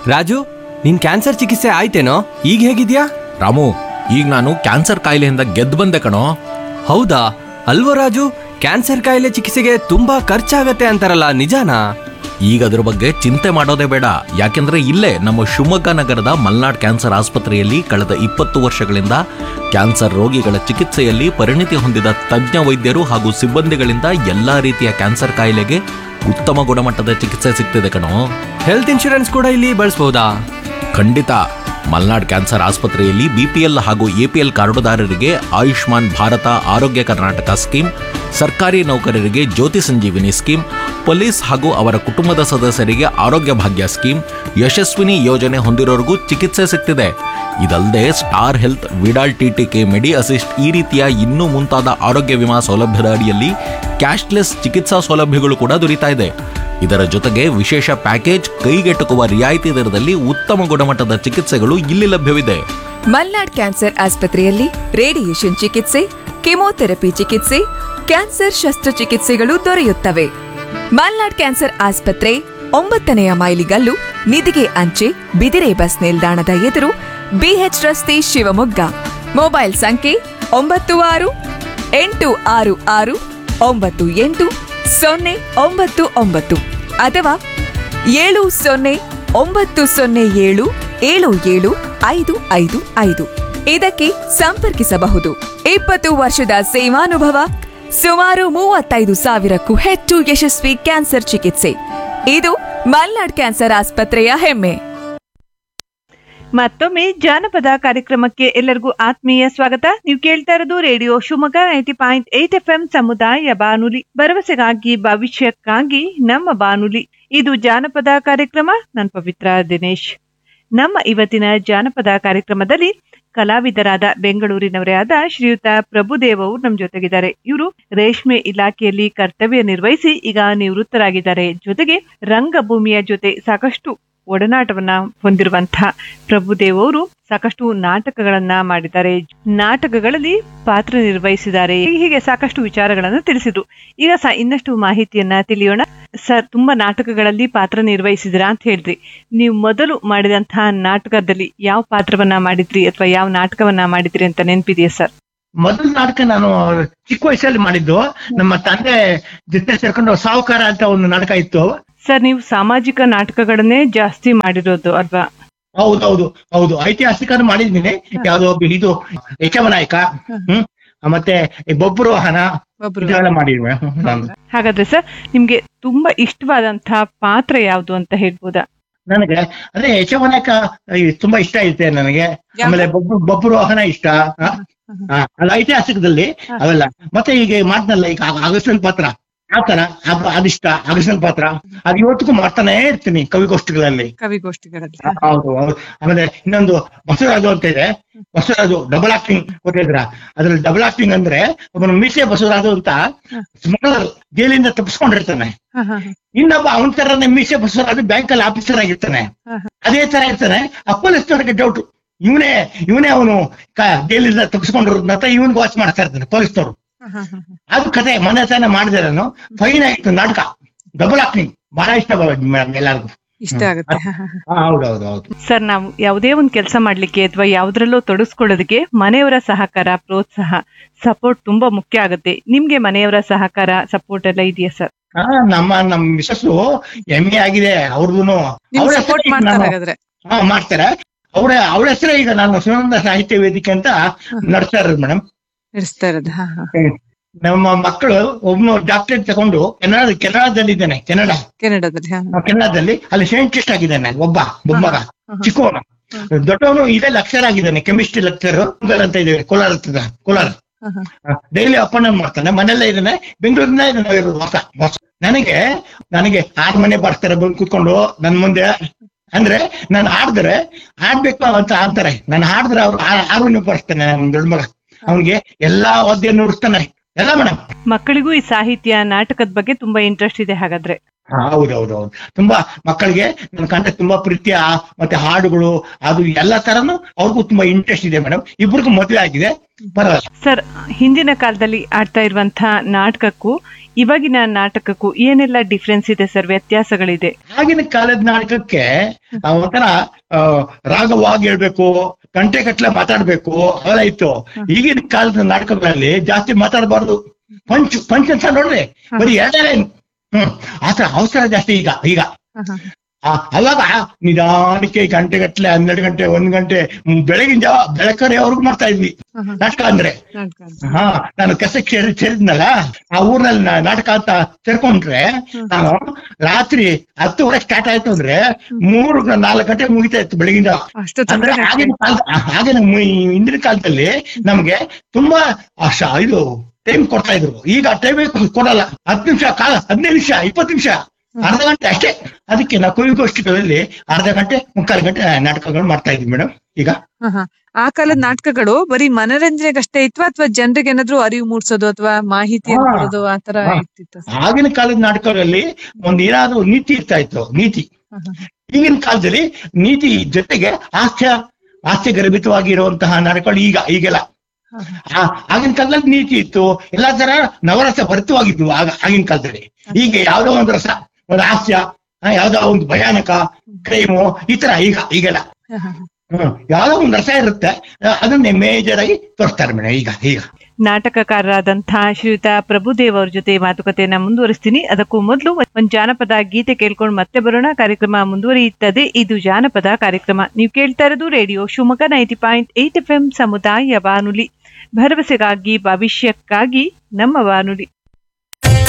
ರಾಜು ನಿನ್ ಕ್ಯಾನ್ಸರ್ ಚಿಕಿತ್ಸೆ ಆಯ್ತೇನೋ ಈಗ ಹೇಗಿದ್ಯಾ ರಾಮು ಈಗ ನಾನು ಕ್ಯಾನ್ಸರ್ ಕಾಯಿಲೆಯಿಂದ ಗೆದ್ದು ಬಂದೆ ಕಣೋ ಹೌದಾ ಅಲ್ವೋ ರಾಜು ಕ್ಯಾನ್ಸರ್ ಕಾಯಿಲೆ ಚಿಕಿತ್ಸೆಗೆ ತುಂಬಾ ಖರ್ಚಾಗತ್ತೆ ಅಂತಾರಲ್ಲ ನಿಜಾನಾ ಈಗ ಅದ್ರ ಬಗ್ಗೆ ಚಿಂತೆ ಮಾಡೋದೇ ಬೇಡ ಯಾಕೆಂದ್ರೆ ಇಲ್ಲೇ ನಮ್ಮ ಶಿವಮೊಗ್ಗ ನಗರದ ಮಲ್ನಾಡ್ ಕ್ಯಾನ್ಸರ್ ಆಸ್ಪತ್ರೆಯಲ್ಲಿ ಕಳೆದ ಇಪ್ಪತ್ತು ವರ್ಷಗಳಿಂದ ಕ್ಯಾನ್ಸರ್ ರೋಗಿಗಳ ಚಿಕಿತ್ಸೆಯಲ್ಲಿ ಪರಿಣಿತಿ ಹೊಂದಿದ ತಜ್ಞ ವೈದ್ಯರು ಹಾಗೂ ಸಿಬ್ಬಂದಿಗಳಿಂದ ಎಲ್ಲಾ ರೀತಿಯ ಕ್ಯಾನ್ಸರ್ ಕಾಯಿಲೆಗೆ ಉತ್ತಮ ಗುಣಮಟ್ಟದ ಚಿಕಿತ್ಸೆ ಸಿಗ್ತಿದೆ ಕಣೋ ಹೆಲ್ತ್ ಇನ್ಶೂರೆನ್ಸ್ ಕೂಡ ಇಲ್ಲಿ ಬಳಸ್ಬೋದಾ ಖಂಡಿತ ಮಲ್ನಾಡ್ ಕ್ಯಾನ್ಸರ್ ಆಸ್ಪತ್ರೆಯಲ್ಲಿ ಬಿಪಿಎಲ್ ಹಾಗೂ ಎಪಿಎಲ್ ಕಾರ್ಡುದಾರರಿಗೆ ಆಯುಷ್ಮಾನ್ ಭಾರತ ಆರೋಗ್ಯ ಕರ್ನಾಟಕ ಸ್ಕೀಮ್ ಸರ್ಕಾರಿ ನೌಕರರಿಗೆ ಜ್ಯೋತಿ ಸಂಜೀವಿನಿ ಸ್ಕೀಮ್ ಪೊಲೀಸ್ ಹಾಗೂ ಅವರ ಕುಟುಂಬದ ಸದಸ್ಯರಿಗೆ ಆರೋಗ್ಯ ಭಾಗ್ಯ ಸ್ಕೀಮ್ ಯಶಸ್ವಿನಿ ಯೋಜನೆ ಹೊಂದಿರೋರಿಗೂ ಚಿಕಿತ್ಸೆ ಸಿಗ್ತಿದೆ ಇದಲ್ಲದೆ star health Vidal TTK medi assist ಈ ರೀತಿಯ ಇನ್ನೂ ಮುಂತಾದ ಆರೋಗ್ಯ ವಿಮಾ ಸೌಲಭ್ಯದ ಅಡಿಯಲ್ಲಿ ಕ್ಯಾಶ್ಲೆಸ್ ಚಿಕಿತ್ಸಾ ಸೌಲಭ್ಯಗಳು ಕೂಡ ದೊರೀತಾ ಇದೆ ಇದರ ಜೊತೆಗೆ ವಿಶೇಷ ಪ್ಯಾಕೇಜ್ ಕೈಗೆಟುಕುವ ರಿಯಾಯಿತಿ ದರದಲ್ಲಿ ಉತ್ತಮ ಗುಣಮಟ್ಟದ ಚಿಕಿತ್ಸೆಗಳು ಇಲ್ಲಿ ಲಭ್ಯವಿದೆ ಮಲ್ನಾಡ್ ಕ್ಯಾನ್ಸರ್ ಆಸ್ಪತ್ರೆಯಲ್ಲಿ ರೇಡಿಯೇಷನ್ ಚಿಕಿತ್ಸೆ ಕೆಮೊಥೆರಪಿ ಚಿಕಿತ್ಸೆ ಕ್ಯಾನ್ಸರ್ ಶಸ್ತ್ರಚಿಕಿತ್ಸೆಗಳು ದೊರೆಯುತ್ತವೆ ಮಲ್ನಾಡ್ ಕ್ಯಾನ್ಸರ್ ಆಸ್ಪತ್ರೆ ಒಂಬತ್ತನೆಯ ಮೈಲಿಗಲ್ಲು ನಿಧಿಗೆ ಅಂಚೆ ಬಿದಿರೆ ಬಸ್ ನಿಲ್ದಾಣದ ಎದುರು ಬಿಎಚ್ ರಸ್ತೆ ಶಿವಮೊಗ್ಗ ಮೊಬೈಲ್ ಸಂಖ್ಯೆ ಒಂಬತ್ತು ಆರು ಎಂಟು ಆರು ಆರು ಒಂಬತ್ತು ಎಂಟು ಸೊನ್ನೆ ಒಂಬತ್ತು ಒಂಬತ್ತು ಅಥವಾ ಏಳು ಸೊನ್ನೆ ಒಂಬತ್ತು ಸೊನ್ನೆ ಏಳು ಏಳು ಏಳು ಐದು ಐದು ಐದು ಇದಕ್ಕೆ ಸಂಪರ್ಕಿಸಬಹುದು ಇಪ್ಪತ್ತು ವರ್ಷದ ಸೇವಾನುಭವ ಸುಮಾರು ಮೂವತ್ತೈದು ಸಾವಿರಕ್ಕೂ ಹೆಚ್ಚು ಯಶಸ್ವಿ ಕ್ಯಾನ್ಸರ್ ಚಿಕಿತ್ಸೆ ಇದು ಮಲ್ನಾಡ್ ಕ್ಯಾನ್ಸರ್ ಆಸ್ಪತ್ರೆಯ ಹೆಮ್ಮೆ ಮತ್ತೊಮ್ಮೆ ಜಾನಪದ ಕಾರ್ಯಕ್ರಮಕ್ಕೆ ಎಲ್ಲರಿಗೂ ಆತ್ಮೀಯ ಸ್ವಾಗತ ನೀವು ಕೇಳ್ತಾ ಇರೋದು radio Shivamogga ninety point eight F M ಸಮುದಾಯ ಬಾನುಲಿ ಭರವಸೆಗಾಗಿ ಭವಿಷ್ಯಕ್ಕಾಗಿ ನಮ್ಮ ಬಾನುಲಿ ಇದು ಜಾನಪದ ಕಾರ್ಯಕ್ರಮ ನಾನು ಪವಿತ್ರ ದಿನೇಶ್ ನಮ್ಮ ಇವತ್ತಿನ ಜಾನಪದ ಕಾರ್ಯಕ್ರಮದಲ್ಲಿ ಕಲಾವಿದರಾದ ಬೆಂಗಳೂರಿನವರೇ ಆದ ಶ್ರೀಯುತ ಪ್ರಭುದೇವ್ ಅವರು ನಮ್ಮ ಜೊತೆಗಿದ್ದಾರೆ ಇವರು ರೇಷ್ಮೆ ಇಲಾಖೆಯಲ್ಲಿ ಕರ್ತವ್ಯ ನಿರ್ವಹಿಸಿ ಈಗ ನಿವೃತ್ತರಾಗಿದ್ದಾರೆ ಜೊತೆಗೆ ರಂಗಭೂಮಿಯ ಜೊತೆ ಸಾಕಷ್ಟು ಒಡನಾಟವನ್ನ ಹೊಂದಿರುವಂತಹ ಪ್ರಭುದೇವ್ ಅವರು ಸಾಕಷ್ಟು ನಾಟಕಗಳನ್ನ ಮಾಡಿದ್ದಾರೆ ನಾಟಕಗಳಲ್ಲಿ ಪಾತ್ರ ನಿರ್ವಹಿಸಿದ್ದಾರೆ ಹೀಗೆ ಸಾಕಷ್ಟು ವಿಚಾರಗಳನ್ನ ತಿಳಿಸಿದ್ರು ಈಗ ಸ ಇನ್ನಷ್ಟು ಮಾಹಿತಿಯನ್ನ ತಿಳಿಯೋಣ ಸರ್ ತುಂಬಾ ನಾಟಕಗಳಲ್ಲಿ ಪಾತ್ರ ನಿರ್ವಹಿಸಿದ್ರಾ ಅಂತ ಹೇಳಿದ್ರಿ ನೀವು ಮೊದಲು ಮಾಡಿದಂತಹ ನಾಟಕದಲ್ಲಿ ಯಾವ ಪಾತ್ರವನ್ನ ಮಾಡಿದ್ರಿ ಅಥವಾ ಯಾವ ನಾಟಕವನ್ನ ಮಾಡಿದ್ರಿ ಅಂತ ನೆನಪಿದೆಯಾ ಸರ್ ಮೊದಲ ನಾಟಕ ನಾನು ಚಿಕ್ಕ ವಯಸ್ಸಲ್ಲಿ ಮಾಡಿದ್ದು ನಮ್ಮ ತಂದೆ ಜೊತೆ ಸೇರ್ಕೊಂಡು ಸಾಹುಕಾರ ಅಂತ ಒಂದು ನಾಟಕ ಇತ್ತು ಸರ್ ನೀವು ಸಾಮಾಜಿಕ ನಾಟಕಗಳನ್ನೇ ಜಾಸ್ತಿ ಮಾಡಿರೋದು ಅಲ್ವಾ ಹೌದೌದು ಹೌದು ಐತಿಹಾಸಿಕ ಮಾಡಿದ್ದೀನಿ ಯಾವ್ದೋ ಒಬ್ಬ ಇದು ಯಶವನಾಯಕ ಹ್ಮ್ ಮತ್ತೆ ಈ ಬೊಬ್ಬರು ವಾಹನ ಇದೆಲ್ಲ ಮಾಡಿದ್ವಿ ನಾನು ಹಾಗಾದ್ರೆ ಸರ್ ನಿಮ್ಗೆ ತುಂಬಾ ಇಷ್ಟವಾದಂತಹ ಪಾತ್ರ ಯಾವುದು ಅಂತ ಹೇಳ್ಬೋದಾ ನನಗೆ ಅದೇ ಯಶವನಾಯಕ ಈ ತುಂಬಾ ಇಷ್ಟ ಐತೆ ನನಗೆ ಆಮೇಲೆ ಬೊಬ್ಬರು ಬೊಬ್ಬರು ವಾಹನ ಇಷ್ಟ ಆ, ಆ, ಅಲ್ಲ ಐತಿಹಾಸಿಕದಲ್ಲಿ ಅವೆಲ್ಲ ಮತ್ತೆ ಈಗ ಮಾಡ್ತನಲ್ಲ ಈಗ ಅಗಸ್ಟನ್ ಪಾತ್ರ ಆತರ ಅದು ಅದಿಷ್ಟ ಅಗಸ್ಟನ್ ಪಾತ್ರ ಅದು ಇವತ್ತಿಗೂ ಮಾಡ್ತಾನೆ ಇರ್ತೀನಿ ಕವಿಗೋಷ್ಠಿಗಳಲ್ಲಿ ಕವಿಗೋಷ್ಠಿಗಳಲ್ಲಿ ಹೌದು ಹೌದು ಆಮೇಲೆ ಇನ್ನೊಂದು ಬಸವರಾಜು ಅಂತ ಇದೆ ಬಸವರಾಜು ಡಬಲ್ ಆಕ್ಟಿಂಗ್ ಕೊಟ್ಟಿದ್ರ ಅದ್ರಲ್ಲಿ ಡಬಲ್ ಆಕ್ಟಿಂಗ್ ಅಂದ್ರೆ ಒಬ್ಬನು ಮೀಸೆ ಬಸವರಾಜು ಅಂತ ಸ್ಮಗ್ಲರ್ ಜೈಲಿಂದ ತಪ್ಪಿಸ್ಕೊಂಡಿರ್ತಾನೆ ಇನ್ನೊಬ್ಬ ಅವನ ತರನೇ ಮೀಸೆ ಬಸವರಾಜು ಬ್ಯಾಂಕ್ ಅಲ್ಲಿ ಆಫೀಸರ್ ಆಗಿರ್ತಾನೆ ಅದೇ ತರ ಇರ್ತಾನೆ ಆ ಪೊಲೀಸ್ನವ್ರಿಗೆ ಡೌಟ್ ಇವನೇ ಇವನೇ ಅವನು ಜೈಲಿಂದ ತಪ್ಪಿಸ್ಕೊಂಡಿರೋದ್ನ ಅಂತ ಇವನ್ಗೆ ವಾಚ್ ಮಾಡ್ತಾ ಇರ್ತಾನೆ ಪೊಲೀಸ್ನವರು ಅದು ಕತೆ ಮನೆ ತಾನೇ ಮಾಡಿದೆ ನಾನು ಫೈನ್ ಆಯ್ತು ನಾಟಕ ಡಬಲ್ ಆಕ್ಟಿಂಗ್ ಬಹಳ ಇಷ್ಟ ಮೇಡಮ್ ಎಲ್ಲರಿಗೂ ಇಷ್ಟ ಆಗುತ್ತೆ ಹೌದೌದು ಹೌದು ಸರ್ ನಾವು ಯಾವುದೇ ಒಂದು ಕೆಲಸ ಮಾಡ್ಲಿಕ್ಕೆ ಅಥವಾ ಯಾವ್ದ್ರಲ್ಲೂ ತೊಡಗಿಸ್ಕೊಳ್ಳೋದಕ್ಕೆ ಮನೆಯವರ ಸಹಕಾರ ಪ್ರೋತ್ಸಾಹ ಸಪೋರ್ಟ್ ತುಂಬಾ ಮುಖ್ಯ ಆಗುತ್ತೆ ನಿಮ್ಗೆ ಮನೆಯವರ ಸಹಕಾರ ಸಪೋರ್ಟ್ ಎಲ್ಲ ಇದೆಯಾ ಸರ್ ಹಾ ನಮ್ಮ ನಮ್ ಮಿಸಸ್ ಎಂ ಎ ಆಗಿದೆ ಅವ್ರದ್ದು ಸಪೋರ್ಟ್ ಮಾಡ್ತಾರೆ ಹಾಗಾದ್ರೆ ಹಾ ಮಾಡ್ತಾರೆ ಅವ್ರ ಅವಳ ಹೆಸರೇ ಈಗ ನಾನು ಸುನಂದ ಸಾಹಿತ್ಯ ವೇದಿಕೆ ಅಂತ ನಡೆಸ್ತಾ ಇರೋದು ಮೇಡಮ್ ನಡೆಸ್ತಾ ಇರೋದು ಹಾ ಹಾ ನಮ್ಮ ಮಕ್ಕಳು ಒಬ್ನು ಡಾಕ್ಟರೇಟ್ ತಗೊಂಡು ಕೆನಡಾ ಕೆನಡಾದಲ್ಲಿ ಇದ್ದಾನೆ ಕೆನಡಾ ಕೆನಡಾದಲ್ಲಿ ಹಾ ಆ ಕೆನಡಾದಲ್ಲಿ ಅಲ್ಲಿ ಸೈಂಟಿಸ್ಟ್ ಆಗಿದ್ದಾನೆ ಒಬ್ಬ ಮೊಮ್ಮಗ ಚಿಕ್ಕವನು ದೊಡ್ಡವನು ಇದೇ ಲೆಕ್ಚರ್ ಆಗಿದ್ದಾನೆ ಕೆಮಿಸ್ಟ್ರಿ ಲೆಕ್ಚರ್ ಅಂತ ಇದೆ ಕೋಲಾರ ಹತ್ರ Kolar daily up and down ಮಾಡ್ತಾನೆ ಮನೆಯಲ್ಲೇ ಇದ್ದಾನೆ ಬೆಂಗಳೂರಿನ ಇದ್ದಾನೆ ಇರೋದು ಹೊಸ ಹೊಸ ನನಗೆ ನನಗೆ ಆರ್ ಮನೆ ಬರ್ತಾರೆ ಬಂದು ಕೂತ್ಕೊಂಡು ನನ್ ಮುಂದೆ ಅಂದ್ರೆ ನಾನು ಹಾಡಿದ್ರೆ ಹಾಡ್ಬೇಕು ಅಂತ ಅಂತಾರೆ ನಾನು ಹಾಡಿದ್ರೆ ಅವ್ರು ಆರು ಬರ್ತಾನೆ ನನ್ನ ದೊಡ್ಡ ಮಗ ಅವನಿಗೆ ಎಲ್ಲಾ ವಾದ್ಯ ನುಡಿಸ್ತಾನೆ ಎಲ್ಲ ಮೇಡಮ್ ಮಕ್ಕಳಿಗೂ ಈ ಸಾಹಿತ್ಯ ನಾಟಕದ ಬಗ್ಗೆ ತುಂಬಾ ಇಂಟ್ರೆಸ್ಟ್ ಇದೆ ಹಾಗಾದ್ರೆ ಹೌದೌದೌದು ತುಂಬಾ ಮಕ್ಕಳಿಗೆ ನನ್ನ ಕಂಡ ತುಂಬಾ ಪ್ರೀತಿಯ ಮತ್ತೆ ಹಾಡುಗಳು ಅದು ಎಲ್ಲ ತರನು ಅವ್ರಿಗೂ ತುಂಬಾ ಇಂಟ್ರೆಸ್ಟ್ ಇದೆ ಮೇಡಮ್ ಇಬ್ರಿಗೂ ಮದುವೆ ಆಗಿದೆ ಪರವಾಗಿಲ್ಲ ಸರ್ ಹಿಂದಿನ ಕಾಲದಲ್ಲಿ ಆಡ್ತಾ ಇರುವಂತಹ ನಾಟಕಕ್ಕೂ ಇವಾಗಿನ ನಾಟಕಕ್ಕೂ ಏನೆಲ್ಲ ಡಿಫ್ರೆನ್ಸ್ ಇದೆ ಸರ್ ವ್ಯತ್ಯಾಸಗಳಿದೆ ಆಗಿನ ಕಾಲದ ನಾಟಕಕ್ಕೆ ಆ, ಒಂಥರ ಆ, ರಾಗವಾಗಿ ಹೇಳ್ಬೇಕು ಗಂಟೆ ಕಟ್ಲೆ ಮಾತಾಡ್ಬೇಕು ಅವೆಲ್ಲ ಇತ್ತು ಈಗಿನ ಕಾಲದ ನಾಟಕಗಳಲ್ಲಿ ಜಾಸ್ತಿ ಮಾತಾಡಬಾರ್ದು ಪಂಚ್ ಪಂಚ್ ಅಂತ ನೋಡ್ರಿ ಬರೀ ಎರಡೇ ಲೈನ್ ಹ್ಮ್ ಆತರ ಅವಸರ ಜಾಸ್ತಿ ಈಗ ಈಗ ಆ, ಅವಾಗ ನಿಧಾನಕ್ಕೆ ಗಂಟೆ ಗಟ್ಲೆ ಹನ್ನೆರಡು ಗಂಟೆ ಒಂದ್ ಗಂಟೆ ಹ್ಮ್, ಬೆಳಗಿನ ಜಾವ ಬೆಳಕರೆವರೆಗೂ ಮಾಡ್ತಾ ಇದ್ವಿ ನಾಟಕ ಅಂದ್ರೆ ಹಾ ನಾನು ಕೆಲಸಕ್ಕೆ ಸೇರಿ ಸೇರಿದ್ನಲ್ಲ ಆ ಊರ್ನಲ್ಲಿ ನಾ- ನಾಟಕ ಅಂತ ಸೇರ್ಕೊಂಡ್ರೆ ನಾನು ರಾತ್ರಿ ಹತ್ತುವರೆ ಸ್ಟಾರ್ಟ್ ಆಯ್ತು ಅಂದ್ರೆ ಮೂರು ನಾಲ್ಕು ಗಂಟೆ ಮುಗಿತಾ ಇತ್ತು ಬೆಳಗಿನ ಜಾವ ಅಂದ್ರೆ ಆಗಿನ ಕಾಲ ಆಗಿನ ಮು- ಹಿಂದಿನ ಕಾಲದಲ್ಲಿ ನಮ್ಗೆ ತುಂಬಾ ಆ ಶ- ಇದು ಟೈಮ್ ಕೊಡ್ತಾ ಇದ್ರು ಈಗ ಟೈಮ್ ಕೊಡಲ್ಲ ಹತ್ತು ನಿಮಿಷ ಕಾಲ ಹದಿನೈದು ನಿಮಿಷ ಇಪ್ಪತ್ತು ನಿಮಿಷ ಅರ್ಧ ಗಂಟೆ ಅಷ್ಟೇ ಅದಕ್ಕೆ ನಾವು ಕವಿಗೋಷ್ಠಿಗಳಲ್ಲಿ ಅರ್ಧ ಗಂಟೆ ಮುಕ್ಕಾಲು ಗಂಟೆ ನಾಟಕಗಳು ಮಾಡ್ತಾ ಇದ್ವಿ ಮೇಡಮ್ ಈಗ ಆ ಕಾಲದ ನಾಟಕಗಳು ಬರೀ ಮನರಂಜನೆಗಷ್ಟೇ ಇತ್ವಾ ಅಥವಾ ಜನರಿಗೆ ಏನಾದ್ರು ಅರಿವು ಮೂಡಿಸೋದು ಅಥವಾ ಮಾಹಿತಿ ಹಾ. ಕೊಡೋದು ಆತರ ಹಾ. ಇರ್ತಿತ್ತು ಸರ್? ಆಗಿನ ಕಾಲದ ನಾಟಕಗಳಲ್ಲಿ ಒಂದ್ ಏನಾದ್ರು ನೀತಿ ಇರ್ತಾ ಇತ್ತು ನೀತಿ ಈಗಿನ ಕಾಲದಲ್ಲಿ ನೀತಿ ಜೊತೆಗೆ ಹಾಸ್ಯ ಹಾಸ್ಯ ಗರ್ಭಿತವಾಗಿರುವಂತಹ ನಾಟಕಗಳು ಈಗ ಈಗೆಲ್ಲ ಆ- ಆಗಿನ ಕಾಲದಲ್ಲಿ ನೀತಿ ಇತ್ತು ಎಲ್ಲಾ ತರ ನವರಸ ಭರಿತವಾಗಿದ್ವು ಆಗ ಆಗಿನ ಕಾಲದಲ್ಲಿ ಈಗ ಯಾವ್ದೋ ಒಂದು ರಸ ಒಂದು ಹಾಸ್ಯ ಆ, ಯಾವ್ದೋ ಒಂದು ಭಯಾನಕ ಕ್ರೈಮು ಈ ತರ ಈಗ ಈಗೆಲ್ಲ ಹ್ಮ್ ಯಾವ್ದೋ ಒಂದು ರಸ ಇರುತ್ತೆ ಆ, ಅದನ್ನೇ ಮೇಜರ್ ಆಗಿ ತೋರಿಸ್ತಾರೆ ಮೇಡಮ್ ಈಗ ಈಗ ನಾಟಕಕಾರರಾದಂತಹ ಶ್ರೀಯುತ ಪ್ರಭುದೇವ್ ಅವ್ರ ಜೊತೆ ಮಾತುಕತೆಯನ್ನ ಮುಂದುವರಿಸ್ತೀನಿ ಅದಕ್ಕೂ ಮೊದಲು ಒಂದ್ ಜಾನಪದ ಗೀತೆ ಕೇಳ್ಕೊಂಡು ಮತ್ತೆ ಬರೋಣ ಕಾರ್ಯಕ್ರಮ ಮುಂದುವರಿಯುತ್ತದೆ ಇದು ಜಾನಪದ ಕಾರ್ಯಕ್ರಮ ನೀವು ಕೇಳ್ತಾ ಇರೋದು radio Shivamogga ninety point eight F M ಸಮುದಾಯ ಬಾನುಲಿ ಭರವಸೆಗಾಗಿ ಭವಿಷ್ಯಕ್ಕಾಗಿ ನಮ್ಮ ಬಾನುಲಿ